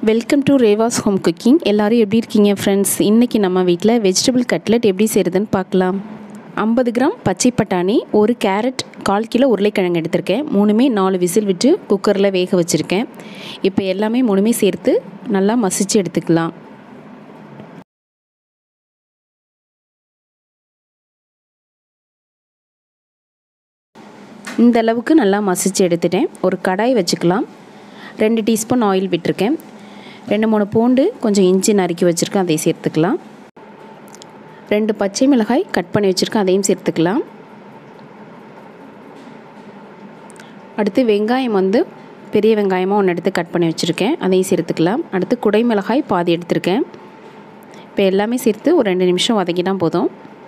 welcome to Reva's home cooking எல்லோரும் எப்படி இருக்கீங்க ஃப்ரெண்ட்ஸ் இன்றைக்கி நம்ம வீட்டில் வெஜிடபிள் கட்லெட் எப்படி செய்கிறதுன்னு பார்க்கலாம் ஐம்பது கிராம் பச்சை பட்டாணி ஒரு கேரட் கால் கிலோ உருளைக்கிழங்கு எடுத்திருக்கேன் மூணுமே நாலு விசில் விட்டு குக்கரில் வேக வச்சுருக்கேன் இப்போ எல்லாமே மூணுமே சேர்த்து நல்லா மசிச்சு எடுத்துக்கலாம் இந்த அளவுக்கு நல்லா மசிச்சு எடுத்துட்டேன் ஒரு கடாய் வச்சுக்கலாம் ரெண்டு டீஸ்பூன் ஆயில் விட்டுருக்கேன் ரெண்டு மூணு பூண்டு கொஞ்சம் இஞ்சி நறுக்கி வச்சுருக்கேன் அதை சேர்த்துக்கலாம் ரெண்டு பச்சை மிளகாய் கட் பண்ணி வச்சுருக்கேன் அதையும் சேர்த்துக்கலாம் அடுத்து வெங்காயம் வந்து பெரிய வெங்காயமாக ஒன்று எடுத்து கட் பண்ணி வச்சுருக்கேன் அதையும் சேர்த்துக்கலாம் அடுத்து குடை மிளகாய் பாதி எடுத்திருக்கேன் இப்போ எல்லாமே சேர்த்து ஒரு ரெண்டு நிமிஷம் வதக்கினா போதும்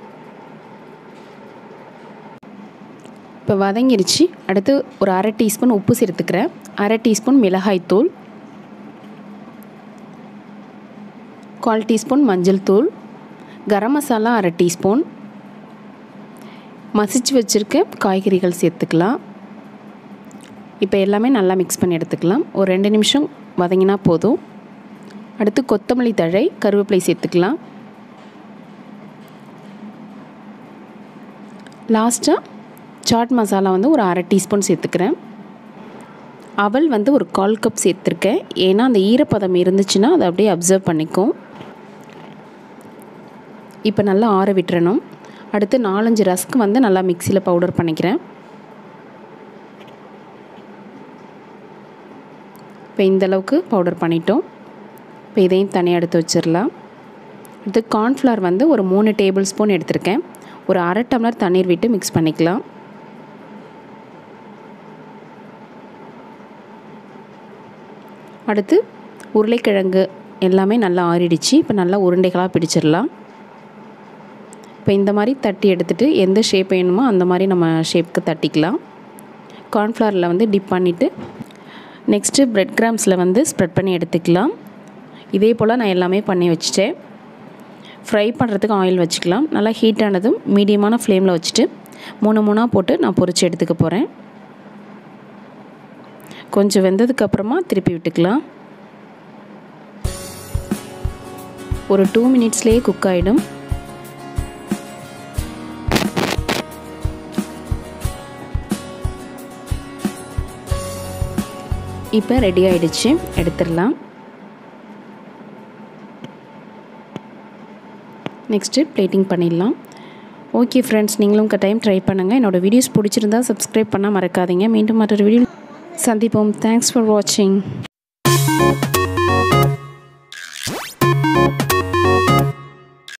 இப்போ வதங்கிருச்சு அடுத்து ஒரு அரை டீஸ்பூன் உப்பு சேர்த்துக்கிறேன் அரை டீஸ்பூன் மிளகாய்த்தூள் கால் டீஸ்பூன் மஞ்சள் தூள் கரம் மசாலா அரை டீஸ்பூன் மசிச்சு வச்சுருக்க காய்கறிகள் சேர்த்துக்கலாம் இப்போ எல்லாமே நல்லா மிக்ஸ் பண்ணி எடுத்துக்கலாம் ஒரு ரெண்டு நிமிஷம் வதங்கினா போதும் அடுத்து கொத்தமல்லி தழை கருவேப்பிலை சேர்த்துக்கலாம் லாஸ்ட்டாக சாட் மசாலா வந்து ஒரு அரை டீஸ்பூன் சேர்த்துக்கிறேன் அவல் வந்து ஒரு கால் கப் சேர்த்துருக்கேன் ஏன்னா அந்த ஈரப்பதம் இருந்துச்சுன்னா அதை அப்படியே அப்சர்வ் பண்ணிக்கும் இப்போ நல்லா ஆற விட்டுறணும் அடுத்து நாலஞ்சு ரஸ்க்கு வந்து நல்லா மிக்சியில் பவுடர் பண்ணிக்கிறேன் இப்போ இந்தளவுக்கு பவுடர் பண்ணிட்டோம் இப்போ இதையும் தனியாக எடுத்து வச்சிடலாம் அடுத்து கார்ன்ஃப்ளவர் வந்து ஒரு மூணு டேபிள் ஸ்பூன் எடுத்திருக்கேன் ஒரு அரை டம்ளர் தண்ணீர் விட்டு மிக்ஸ் பண்ணிக்கலாம் அடுத்து உருளைக்கிழங்கு எல்லாமே நல்லா ஆறிடுச்சு இப்போ நல்லா உருண்டைகளாக பிடிச்சிடலாம் இப்போ இந்த மாதிரி தட்டி எடுத்துகிட்டு எந்த ஷேப் வேணுமோ அந்த மாதிரி நம்ம ஷேப்புக்கு தட்டிக்கலாம் கார்ன்ஃப்ளவரில் வந்து டிப் பண்ணிவிட்டு நெக்ஸ்ட்டு ப்ரெட் கிராம்ஸில் வந்து ஸ்ப்ரெட் பண்ணி எடுத்துக்கலாம் இதே போல் நான் எல்லாமே பண்ணி வச்சுட்டேன் ஃப்ரை பண்ணுறதுக்கு ஆயில் வச்சுக்கலாம் நல்லா ஹீட் ஆனதும் மீடியமான ஃப்ளேமில் வச்சுட்டு மூணு மூணாக போட்டு நான் பொரித்து எடுத்துக்க போகிறேன் கொஞ்சம் வெந்ததுக்கப்புறமா திருப்பி விட்டுக்கலாம் ஒரு டூ மினிட்ஸ்லேயே குக் ஆகிடும் இப்போ ரெடி ஆகிடுச்சு எடுத்துடலாம் நெக்ஸ்ட்டு பிளேட்டிங் பண்ணிடலாம் ஓகே ஃப்ரெண்ட்ஸ் நீங்களும் டைம் ட்ரை பண்ணுங்கள் என்னோடய வீடியோஸ் பிடிச்சிருந்தா சப்ஸ்கிரைப் பண்ணால் மறக்காதீங்க மீண்டும் மற்றொரு வீடியோ சந்திப்போம் தேங்க்ஸ் ஃபார் வாட்சிங்